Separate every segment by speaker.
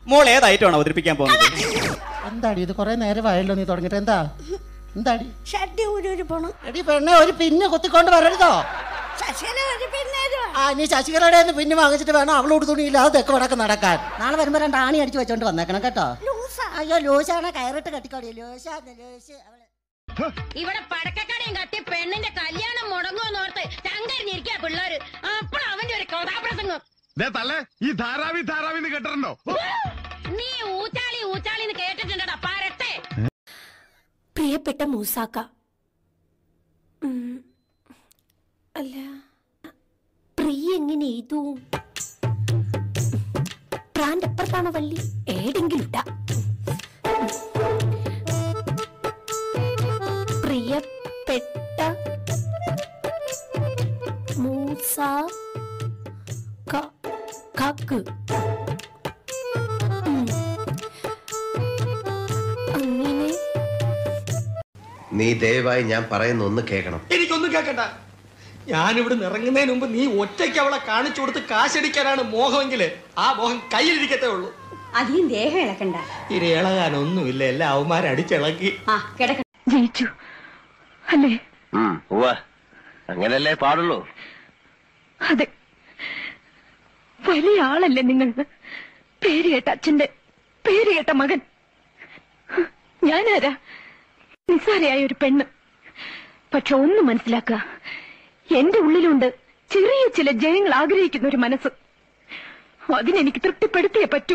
Speaker 1: മോൾ ഏത് ഐറ്റമാണ് അവതരിപ്പിക്കാൻ പോകുന്നത്
Speaker 2: എന്താടി ഇത് കുറെ നേരമായല്ലോ നീ തുടങ്ങിട്ട് എന്താ എന്താടി
Speaker 3: ഷഡ്ഡി ഊരൂരി പോണം
Speaker 2: എടി പെണ്ണെ ഒരു പിന്ന് കുത്തിക്കൊണ്ട് വരരുതോ
Speaker 3: ശശികല ഒരു പിന്നേരുവാ
Speaker 2: ആ നീ ശശികലയുടെ കയ്യിൽ നിന്ന് പിന്നെ വാങ്ങിച്ചിട്ട് വേണം അവളോട് തുണിയില്ലാതെ തെക്ക് വടക്ക് നടക്കാൻ നാളെ വരുമ്പോ രണ്ട് ആണി അടിച്ച് വെച്ചോണ്ട് വന്നേക്കണം കേട്ടോ
Speaker 3: ലൂസാ
Speaker 2: അയ്യോ ലൂസാണ് കയറിട്ട് കെട്ടിക്കോടി ലൂസാണ് ലൂസ് അവള്
Speaker 4: ഇവിടെ പടക്കക്കടയും കത്തി പെണ്ണിന്റെ കല്യാണം മുടങ്ങുമെന്നോർത്ത് ചങ്കരിഞ്ഞിരിക്കാ പിള്ളേര് അപ്പോൾ അവന്റെ ഒരു കഥാപ്രസംഗം
Speaker 5: തള്ളേ ഈ ധാരാവി ധാരാവിന്ന് കേട്ടിട്ടുണ്ടോ
Speaker 4: നീ ഊച്ചാളി ഊച്ചാളിന്ന് കേട്ടിട്ടുണ്ടടാ പരട്ടെ
Speaker 3: പ്രിയപ്പെട്ട മൂസാക്ക ഉം, അല്ല പ്രിയ എങ്ങനെ എഴുതൂ പ്രാന്റെ അപ്പുറത്താണോ വള്ളി ഏടെങ്കിലും ഇട്ടാ പ്രിയപ്പെട്ട മൂസ ക- കാക്ക് ഉം. അങ്ങനെ
Speaker 6: നീ ദയവായി ഞാൻ പറയുന്ന ഒന്ന് കേൾക്കണം
Speaker 7: എനിക്കൊന്നും കേക്കണ്ട ഞാനിവിടെ ഇറങ്ങുന്നതിന് മുമ്പ് നീ ഒറ്റയ്ക്ക് അവളെ കാണിച്ചു കൊടുത്ത് കാശടിക്കാനാണ് മോഹമെങ്കില് ആ മോഹം കയ്യിലിരിക്കത്തേ ഉള്ളൂ
Speaker 4: അധികം ദേഹം ഇളക്കണ്ട
Speaker 7: ഇനി ഇളകാനൊന്നുമില്ല എല്ലാ അവന്മാരടിച്ചിളക്കി
Speaker 4: ആ കിടക്ക ജയിച്ചു അല്ലേ
Speaker 6: അങ്ങനല്ലേ പാടുള്ളൂ
Speaker 4: അതെ വലിയ ആളല്ലേ നിങ്ങൾ പേര് കേട്ട അച്ഛന്റെ പേര് കേട്ട മകൻ ഞാനാരാ നിസ്സാരയായ ഒരു പെണ്ണ് പക്ഷെ ഒന്ന് മനസ്സിലാക്കുക എന്റെ ഉള്ളിലുണ്ട് ചെറിയ ചില ജയങ്ങൾ ആഗ്രഹിക്കുന്ന ഒരു മനസ്സ് അതിനെനിക്ക് തൃപ്തിപ്പെടുത്തിയേ പറ്റൂ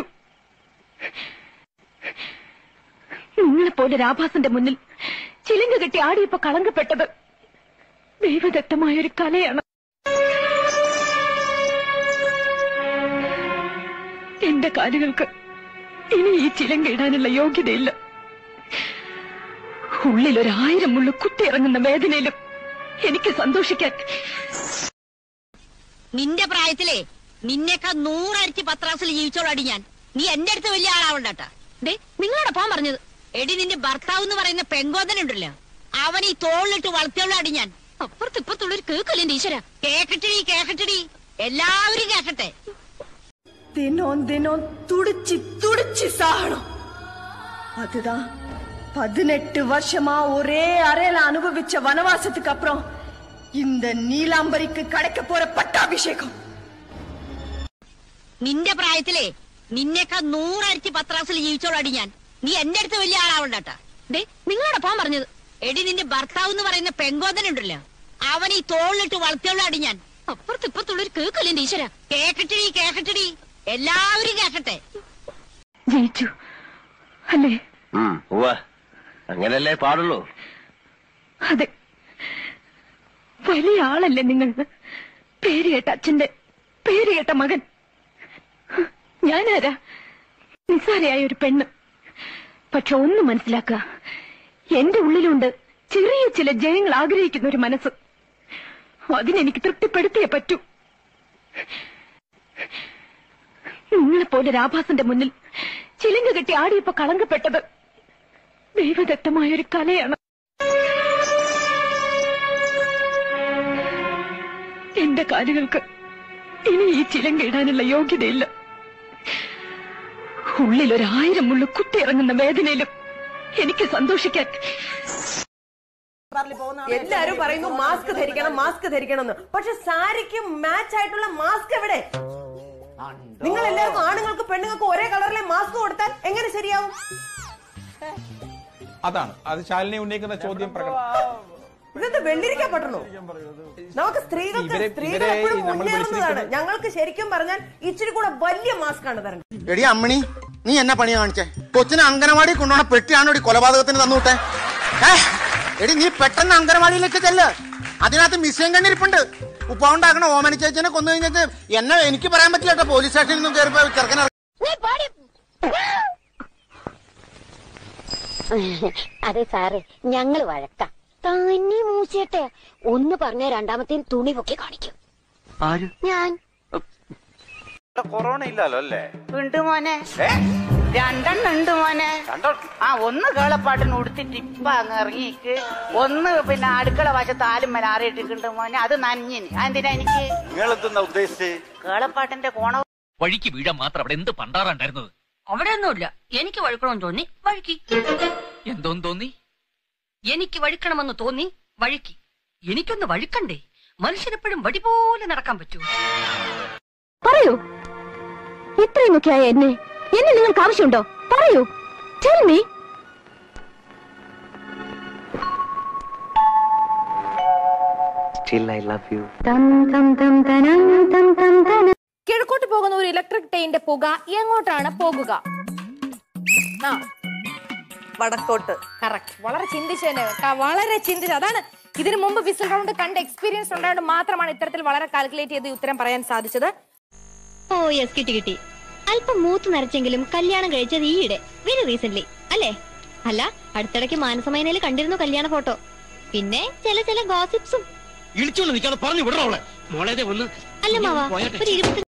Speaker 4: നിങ്ങളെപ്പോലെ രാഭാസന്റെ മുന്നിൽ ചിലങ്ക കെട്ടി ആടിയപ്പോ കളങ്കപ്പെട്ടത് ദൈവദത്തമായ ഒരു കലയാണ് എന്റെ കാലുകൾക്ക് ഇനി ഈ ചിലങ്ക ഇടാനുള്ള യോഗ്യതയില്ല ഉള്ളിൽ ഒരു ആയിരം മുള്ളു കുത്തിയിറങ്ങുന്ന വേദനയിലും എനിക്ക് സന്തോഷിക്കാൻ
Speaker 8: നിന്റെ പ്രായത്തിലേ നിന്നേക്കാ നൂറരച്ച് പത്രാസിൽ ജീവിച്ചോളാടി ഞാൻ നീ എന്റെ അടുത്ത് വലിയ ആളാവണ്ടട്ടാ ദേ നിങ്ങളോട് പോകാൻ പറഞ്ഞത് എടി നിന്റെ ഭർത്താവ് എന്ന് പറയുന്ന പെങ്കോതനുണ്ടല്ലോ അവൻ ഈ തോളിലിട്ട് വളർത്തിയോളാടി ഞാൻ അപ്പുറത്ത് ഇപ്പുറത്തുള്ളൊരു കേക്കല്ലേ ഈശ്വര കേക്കട്ടടി കേക്കട്ടടി എല്ലാവരും കേക്കട്ടെ
Speaker 9: தினம் தினம் துடிச்சு துடிச்சு சாகணும் அதுதான் பதினெட்டு வருஷமா ஒரே அறையில அனுபவிச்ச வனவாசத்துக்கு அப்புறம் இந்த நீலாம்பரிக்கு கிடைக்க போற பட்டாபிஷேகம்
Speaker 8: നിന്റെ പ്രായത്തിലേ നിന്നേക്കാ നൂറരച്ച് പത്രാസിൽ ജീവിച്ചോളാടി ഞാൻ നീ എന്റെ അടുത്ത് വലിയ ആളാവണ്ടട്ടാ ദേ നിങ്ങളോട് പോകാൻ പറഞ്ഞത് എടി നിന്റെ ഭർത്താവ് എന്ന് പറയുന്ന പെങ്കോതനുണ്ടല്ലോ അവൻ ഈ തോളിലിട്ട് വളർത്തിയോളാടി ഞാൻ അപ്പുറത്ത് ഇപ്പുറത്തുള്ളൊരു കേക്കല്ലേ ഈശ്വര കേക്കട്ടടി കേക്കട്ടടി എല്ലാവരും കേക്കട്ടെ
Speaker 4: ജയിച്ചു അല്ലേ
Speaker 6: അങ്ങനല്ലേ പാടുള്ളൂ
Speaker 4: അതെ വലിയ ആളല്ലേ നിങ്ങൾ പേര് കേട്ട അച്ഛന്റെ പേര് കേട്ട മകൻ ഞാനാരാ നിസ്സാരയായ ഒരു പെണ്ണ് പക്ഷെ ഒന്ന് മനസ്സിലാക്കുക എന്റെ ഉള്ളിലുണ്ട് ചെറിയ ചില ജയങ്ങൾ ആഗ്രഹിക്കുന്ന ഒരു മനസ്സ് അതിനെനിക്ക് തൃപ്തിപ്പെടുത്തിയേ പറ്റൂ നിങ്ങളെപ്പോലെ രാഭാസന്റെ മുന്നിൽ ചിലങ്ക കെട്ടി ആടിയപ്പോ കളങ്കപ്പെട്ടത് ദൈവദത്തമായ ഒരു കലയാണ് എന്റെ കാലുകൾക്ക് ഇനി ഈ ചിലങ്ക ഇടാനുള്ള യോഗ്യതയില്ല ഉള്ളിൽ ഒരു ആയിരം മുള്ളു കുത്തിയിറങ്ങുന്ന വേദനയിലും എനിക്ക് സന്തോഷിക്കാൻ
Speaker 9: എല്ലാരും പറയുന്നു മാസ്ക് ധരിക്കണം മാസ്ക് ധരിക്കണം എന്ന് പക്ഷെ സാരിക്ക് മാച്ച് ആയിട്ടുള്ള മാസ്ക് എവിടെ നിങ്ങൾ എല്ലാവർക്കും ആണുങ്ങൾക്ക് പെണ്ണുങ്ങൾക്ക് ഒരേ കളറിലെ മാസ്ക് കൊടുത്താൽ എങ്ങനെ ശരിയാവും
Speaker 10: അതാണ് അത് ശാലിനി ഉന്നയിക്കുന്ന ചോദ്യം പ്രകടനം
Speaker 9: ഇതെന്താ വെള്ളിരിക്കാൻ പറ്റണോ നമുക്ക് സ്ത്രീകൾക്ക്
Speaker 10: ഇവരെ-
Speaker 9: സ്ത്രീകൾ
Speaker 10: ഇവരെ
Speaker 9: എപ്പോഴും
Speaker 10: നമ്മൾ
Speaker 9: മുന്നേറുന്നതാണ്
Speaker 10: വിളിച്ചിരിക്കുന്നത്
Speaker 9: ഞങ്ങൾക്ക് ശരിക്കും പറഞ്ഞാൽ ഇച്ചിരി കൂടെ വലിയ മാസ്ക് ആണ് തരേണ്ടത്
Speaker 2: എടി അമ്മണി നീ എന്നെ പണി കാണിച്ചേ കൊച്ചിനെ അങ്കനവാടി കൊണ്ടുപോണ പെട്ടിയാണോ ഈ കൊലപാതകത്തിന് തന്നുവിട്ടെ ഏ എടി നീ പെട്ടെന്ന് അങ്കനവാടിയിലേക്ക് ചെല്ല് അതിനകത്ത് മിസ്യം കണ്ടിരിപ്പുണ്ട് ഉപ്പാവുണ്ടാക്കണ ഓമന ചേച്ചിനെ കൊന്നു കഴിഞ്ഞിട്ട് എന്നെ എനിക്ക് പറയാൻ പറ്റില്ല കേട്ടോ പോലീസ് സ്റ്റേഷനിൽ നിന്നും കയറിപ്പോ ചെറുക്കനെ
Speaker 8: അതെ സാറേ ഞങ്ങള് വഴക്കാം തന്നെ മൂച്ചേട്ടെ ഒന്ന് പറഞ്ഞ രണ്ടാമത്തെ തുണി പൊക്കി കാണിക്കും
Speaker 6: ആര്
Speaker 8: ഞാൻ
Speaker 1: കൊറോണ ഇല്ലല്ലോ അല്ലേ
Speaker 11: ഉണ്ട് മോനെ രണ്ടെണ്ണം ഉണ്ട് മോനെ ആ ഒന്ന് കേളപ്പാട്ടിന് ഉടുത്തിട്ട് ഇപ്പൊ അങ്ങ് ഇറങ്ങിക്ക് ഒന്ന് പിന്നെ അടുക്കള വശത്ത് ആലും മേലെ ആറിയിട്ടിട്ടുണ്ട് മോനെ അത് നഞ്ഞിന് അതെന്തിനാ എനിക്ക്
Speaker 1: നിങ്ങൾ എന്തെന്നാ ഉദ്ദേശിച്ച്
Speaker 11: കേളപ്പാട്ടിന്റെ കോണ
Speaker 12: വഴിക്ക് വീഴാൻ മാത്രം അവിടെ എന്ത് പണ്ടാറുണ്ടായിരുന്നത്
Speaker 1: അവിടെയൊന്നുമില്ല എനിക്ക് വഴുക്കണമെന്ന് തോന്നി വഴുക്കി
Speaker 12: എന്തോന്ന് തോന്നി
Speaker 1: എനിക്ക് വഴുക്കണമെന്ന് തോന്നി വഴുക്കി എനിക്കൊന്ന് വഴുക്കണ്ടേ മനുഷ്യനെപ്പോഴും വടി പോലെ നടക്കാൻ പറ്റൂ
Speaker 4: പറയൂ ഇത്രയുമൊക്കെ ആയ എന്നെ എന്നെ നിങ്ങൾക്ക് ആവശ്യമുണ്ടോ പറയൂ tell me
Speaker 6: still I love you
Speaker 13: കിഴക്കോട്ട് പോകുന്ന ഒരു ഇലക്ട്രിക് ട്രെയിനിന്റെ പുക എങ്ങോട്ടാണ് പോകുക ആ
Speaker 9: വടക്കോട്ട്
Speaker 13: കറക്റ്റ് വളരെ ചിന്തിച്ചതിന്റെ ക- വളരെ ചിന്തിച്ച് അതാണ് ഇതിനു മുമ്പ് വിസിൽ റൗണ്ട് കണ്ട എക്സ്പീരിയൻസ് ഉണ്ടായത് മാത്രമാണ് ഇത്തരത്തിൽ വളരെ കാൽക്കുലേറ്റ് ചെയ്ത് ഈ ഉത്തരം പറയാൻ സാധിച്ചത്
Speaker 14: ഓ യെസ് കിട്ടി കിട്ടി അല്പം മൂത്ത് നരച്ചെങ്കിലും കല്യാണം കഴിച്ചത് ഈയിടെ വെരി റീസെന്റ് അല്ലേ അല്ല അടുത്തിടയ്ക്ക് മാനസമൈനയിൽ കണ്ടിരുന്നു കല്യാണ ഫോട്ടോ പിന്നെ ചില ചില ഗോസിപ്സും
Speaker 7: ഇളിച്ചോണ്ട് നിൽക്കാതെ പറഞ്ഞു വിടറോളെ മോളെ ഒന്ന്
Speaker 14: അല്ല മാവാ
Speaker 7: പോയട്ടെ.
Speaker 14: ഒരു ഇരുപത്തി